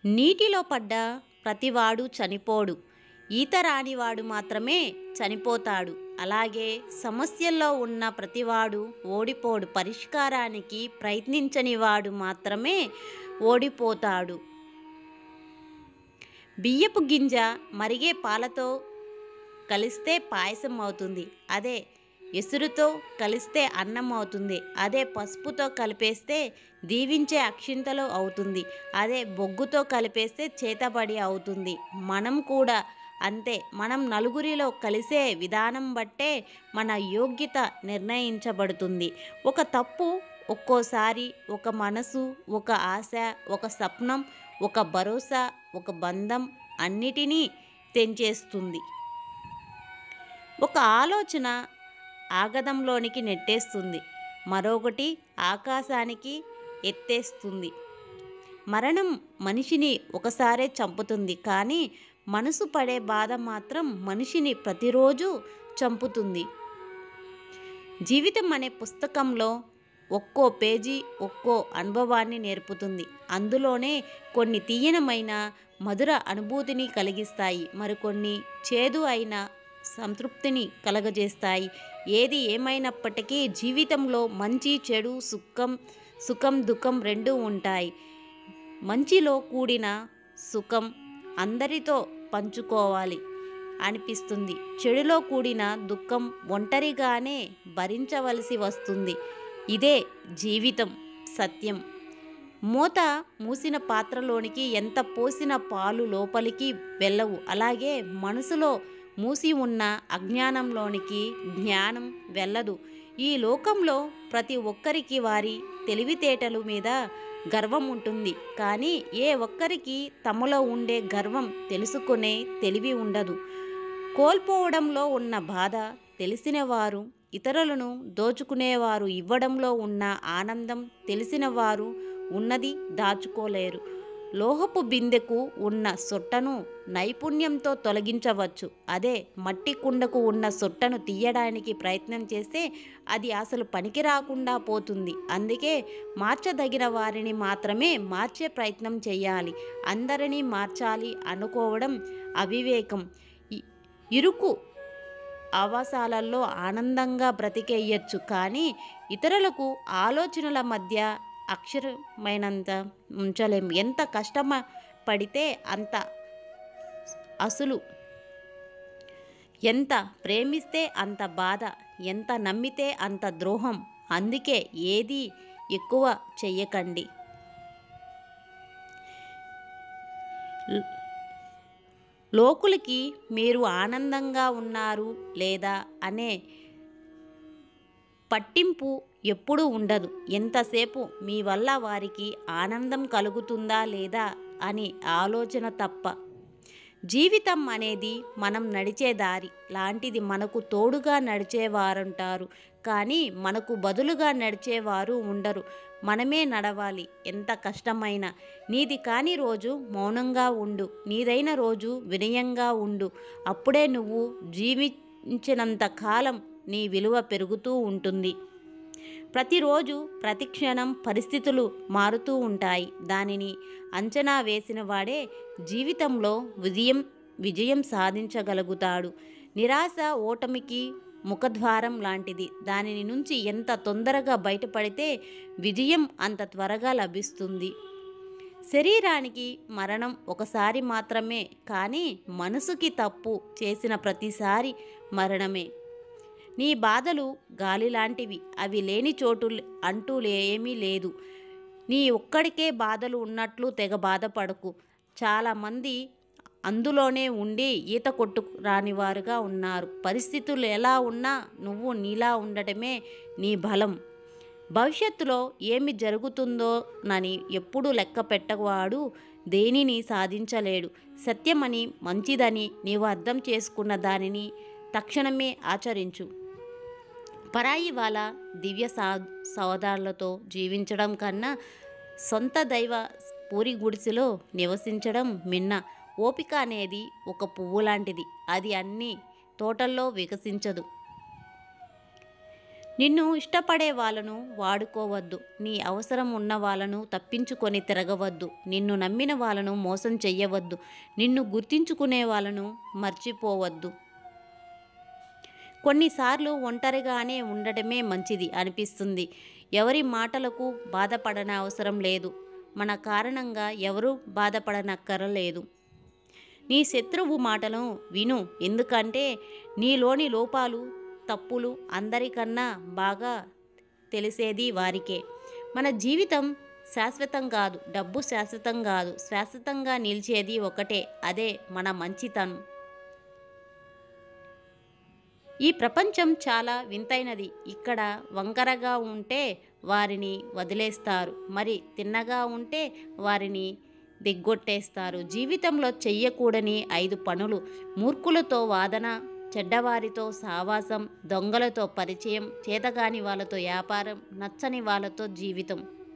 నీటిలో పడ్డ ప్రతివాడు చనిపోడు ఈత రానివాడు మాత్రమే చనిపోతాడు అలాగే సమస్యల్లో ఉన్న ప్రతివాడు ఓడిపోడు పరిష్కారానికి ప్రయత్నించని వాడు మాత్రమే ఓడిపోతాడు బియ్యపు గింజ మరిగే పాలతో కలిస్తే పాయసం అవుతుంది అదే ఎసురుతో కలిస్తే అన్నం అవుతుంది అదే పసుపుతో కలిపేస్తే దీవించే అక్షింతలు అవుతుంది అదే బొగ్గుతో కలిపేస్తే చేతబడి అవుతుంది మనం కూడా అంతే మనం నలుగురిలో కలిసే విధానం బట్టే మన యోగ్యత నిర్ణయించబడుతుంది ఒక తప్పు ఒక్కోసారి ఒక మనసు ఒక ఆశ ఒక స్వప్నం ఒక భరోసా ఒక బంధం అన్నిటినీ తెంచేస్తుంది ఒక ఆలోచన ఆగదంలోనికి నెట్టేస్తుంది మరొకటి ఆకాశానికి ఎత్తేస్తుంది మరణం మనిషిని ఒకసారే చంపుతుంది కానీ మనసు పడే బాధ మాత్రం మనిషిని ప్రతిరోజు చంపుతుంది జీవితం అనే పుస్తకంలో ఒక్కో పేజీ ఒక్కో అనుభవాన్ని నేర్పుతుంది అందులోనే కొన్ని తీయనమైన మధుర అనుభూతిని కలిగిస్తాయి మరికొన్ని చేదు అయిన సంతృప్తిని కలగజేస్తాయి ఏది ఏమైనప్పటికీ జీవితంలో మంచి చెడు సుఖం సుఖం దుఃఖం రెండూ ఉంటాయి మంచిలో కూడిన సుఖం అందరితో పంచుకోవాలి అనిపిస్తుంది చెడులో కూడిన దుఃఖం ఒంటరిగానే భరించవలసి వస్తుంది ఇదే జీవితం సత్యం మూత మూసిన పాత్రలోనికి ఎంత పోసిన పాలు లోపలికి వెళ్ళవు అలాగే మనసులో మూసి ఉన్న అజ్ఞానంలోనికి జ్ఞానం వెళ్ళదు ఈ లోకంలో ప్రతి ఒక్కరికి వారి తెలివితేటలు మీద గర్వం ఉంటుంది కానీ ఏ ఒక్కరికి తమలో ఉండే గర్వం తెలుసుకునే తెలివి ఉండదు కోల్పోవడంలో ఉన్న బాధ తెలిసిన వారు ఇతరులను దోచుకునేవారు ఇవ్వడంలో ఉన్న ఆనందం తెలిసిన వారు ఉన్నది దాచుకోలేరు లోహపు బిందెకు ఉన్న సొట్టను నైపుణ్యంతో తొలగించవచ్చు అదే మట్టి కుండకు ఉన్న సొట్టను తీయడానికి ప్రయత్నం చేస్తే అది అసలు పనికి రాకుండా పోతుంది అందుకే మార్చదగిన వారిని మాత్రమే మార్చే ప్రయత్నం చేయాలి అందరినీ మార్చాలి అనుకోవడం అవివేకం ఇ- ఇరుకు ఆవాసాలలో ఆనందంగా బ్రతికేయచ్చు కానీ ఇతరులకు ఆలోచనల మధ్య అక్షరమైనంత ఉంచలేం ఎంత కష్టమ పడితే అంత అసలు ఎంత ప్రేమిస్తే అంత బాధ ఎంత నమ్మితే అంత ద్రోహం అందుకే ఏది ఎక్కువ చెయ్యకండి లోకులకి మీరు ఆనందంగా ఉన్నారు లేదా అనే పట్టింపు ఎప్పుడూ ఉండదు ఎంతసేపు మీ వల్ల వారికి ఆనందం కలుగుతుందా లేదా అని ఆలోచన తప్ప జీవితం అనేది మనం నడిచే దారి లాంటిది మనకు తోడుగా నడిచేవారుంటారు కానీ మనకు బదులుగా నడిచేవారు ఉండరు మనమే నడవాలి ఎంత కష్టమైనా నీది కాని రోజు మౌనంగా ఉండు నీదైన రోజు వినయంగా ఉండు అప్పుడే నువ్వు జీవించినంత కాలం నీ విలువ పెరుగుతూ ఉంటుంది ప్రతిరోజు ప్రతి క్షణం పరిస్థితులు మారుతూ ఉంటాయి దానిని అంచనా వేసిన వాడే జీవితంలో విజయం విజయం సాధించగలుగుతాడు నిరాశ ఓటమికి ముఖద్వారం లాంటిది దానిని నుంచి ఎంత తొందరగా బయటపడితే విజయం అంత త్వరగా లభిస్తుంది శరీరానికి మరణం ఒకసారి మాత్రమే కానీ మనసుకి తప్పు చేసిన ప్రతిసారి మరణమే నీ బాధలు గాలి లాంటివి అవి లేని చోటు అంటూ ఏమీ లేదు నీ ఒక్కడికే బాధలు ఉన్నట్లు తెగ బాధపడకు చాలామంది అందులోనే ఉండి ఈత కొట్టు రానివారుగా ఉన్నారు పరిస్థితులు ఎలా ఉన్నా నువ్వు నీలా ఉండటమే నీ బలం భవిష్యత్తులో ఏమి జరుగుతుందో నని ఎప్పుడు లెక్క పెట్టవాడు దేనిని సాధించలేడు సత్యమని మంచిదని నీవు అర్థం చేసుకున్న దానిని తక్షణమే ఆచరించు పరాయి వాళ్ళ దివ్య సా సోదరులతో జీవించడం కన్నా సొంత దైవ పూరి గుడిసెలో నివసించడం మిన్న ఓపిక అనేది ఒక పువ్వు లాంటిది అది అన్ని తోటల్లో వికసించదు నిన్ను ఇష్టపడే వాళ్ళను వాడుకోవద్దు నీ అవసరం ఉన్న వాళ్ళను తప్పించుకొని తిరగవద్దు నిన్ను నమ్మిన వాళ్ళను మోసం చెయ్యవద్దు నిన్ను గుర్తించుకునే వాళ్ళను మర్చిపోవద్దు కొన్నిసార్లు ఒంటరిగానే ఉండటమే మంచిది అనిపిస్తుంది ఎవరి మాటలకు బాధపడన అవసరం లేదు మన కారణంగా ఎవరూ బాధపడనక్కరలేదు నీ శత్రువు మాటలను విను ఎందుకంటే నీలోని లోపాలు తప్పులు అందరికన్నా బాగా తెలిసేది వారికే మన జీవితం శాశ్వతం కాదు డబ్బు శాశ్వతం కాదు శాశ్వతంగా నిలిచేది ఒకటే అదే మన మంచితనం ఈ ప్రపంచం చాలా వింతైనది ఇక్కడ వంకరగా ఉంటే వారిని వదిలేస్తారు మరి తిన్నగా ఉంటే వారిని దిగ్గొట్టేస్తారు జీవితంలో చెయ్యకూడని ఐదు పనులు మూర్ఖులతో వాదన చెడ్డవారితో సావాసం దొంగలతో పరిచయం చేతగాని వాళ్ళతో వ్యాపారం నచ్చని వాళ్ళతో జీవితం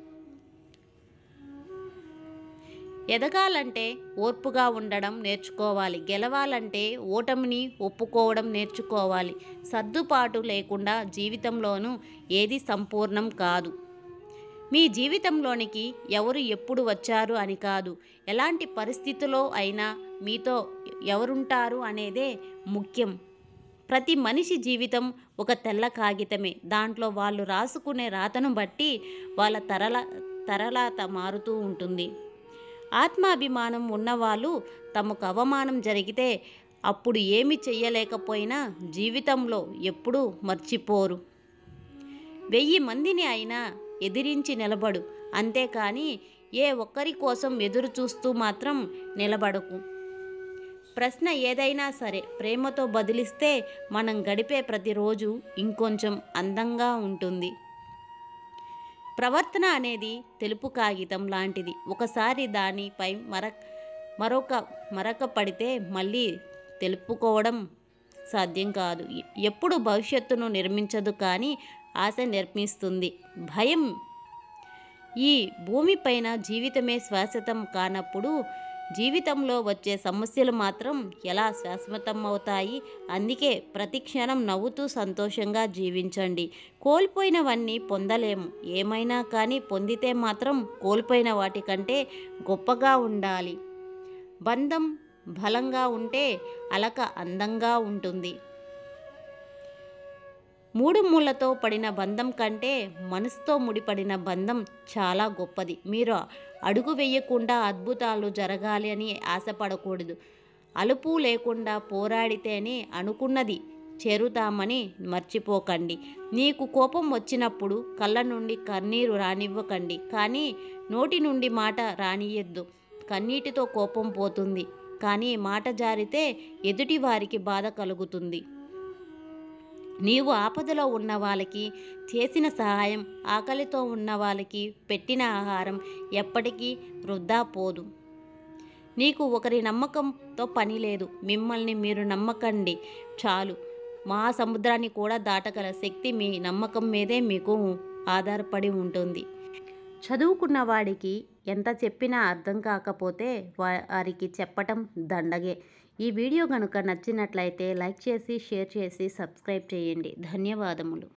ఎదగాలంటే ఓర్పుగా ఉండడం నేర్చుకోవాలి గెలవాలంటే ఓటమిని ఒప్పుకోవడం నేర్చుకోవాలి సర్దుబాటు లేకుండా జీవితంలోనూ ఏది సంపూర్ణం కాదు మీ జీవితంలోనికి ఎవరు ఎప్పుడు వచ్చారు అని కాదు ఎలాంటి పరిస్థితిలో అయినా మీతో ఎవరుంటారు అనేదే ముఖ్యం ప్రతి మనిషి జీవితం ఒక తెల్ల కాగితమే దాంట్లో వాళ్ళు రాసుకునే రాతను బట్టి వాళ్ళ తరల తరలాత మారుతూ ఉంటుంది ఆత్మాభిమానం ఉన్నవాళ్ళు తమకు అవమానం జరిగితే అప్పుడు ఏమి చెయ్యలేకపోయినా జీవితంలో ఎప్పుడూ మర్చిపోరు వెయ్యి మందిని అయినా ఎదిరించి నిలబడు అంతేకాని ఏ ఒక్కరి కోసం ఎదురు చూస్తూ మాత్రం నిలబడకు ప్రశ్న ఏదైనా సరే ప్రేమతో బదిలిస్తే మనం గడిపే ప్రతిరోజు ఇంకొంచెం అందంగా ఉంటుంది ప్రవర్తన అనేది తెలుపు కాగితం లాంటిది ఒకసారి దానిపై మర మరొక మరక పడితే మళ్ళీ తెలుపుకోవడం సాధ్యం కాదు ఎప్పుడు భవిష్యత్తును నిర్మించదు కానీ ఆశ నిర్మిస్తుంది భయం ఈ భూమిపైన జీవితమే శాశ్వతం కానప్పుడు జీవితంలో వచ్చే సమస్యలు మాత్రం ఎలా శాశ్వతం అవుతాయి అందుకే ప్రతి క్షణం నవ్వుతూ సంతోషంగా జీవించండి కోల్పోయినవన్నీ పొందలేము ఏమైనా కానీ పొందితే మాత్రం కోల్పోయిన వాటికంటే గొప్పగా ఉండాలి బంధం బలంగా ఉంటే అలక అందంగా ఉంటుంది మూడు మూలతో పడిన బంధం కంటే మనసుతో ముడిపడిన బంధం చాలా గొప్పది మీరు అడుగు వేయకుండా అద్భుతాలు జరగాలి అని ఆశపడకూడదు అలుపు లేకుండా పోరాడితేనే అనుకున్నది చేరుతామని మర్చిపోకండి నీకు కోపం వచ్చినప్పుడు కళ్ళ నుండి కన్నీరు రానివ్వకండి కానీ నోటి నుండి మాట రానియద్దు కన్నీటితో కోపం పోతుంది కానీ మాట జారితే ఎదుటి వారికి బాధ కలుగుతుంది నీవు ఆపదలో ఉన్న వాళ్ళకి చేసిన సహాయం ఆకలితో ఉన్న వాళ్ళకి పెట్టిన ఆహారం ఎప్పటికీ వృద్ధా పోదు నీకు ఒకరి నమ్మకంతో పని లేదు మిమ్మల్ని మీరు నమ్మకండి చాలు మహాసముద్రాన్ని కూడా దాటగల శక్తి మీ నమ్మకం మీదే మీకు ఆధారపడి ఉంటుంది చదువుకున్న వాడికి ఎంత చెప్పినా అర్థం కాకపోతే వారికి చెప్పటం దండగే ఈ వీడియో కనుక నచ్చినట్లయితే లైక్ చేసి షేర్ చేసి సబ్స్క్రైబ్ చేయండి ధన్యవాదములు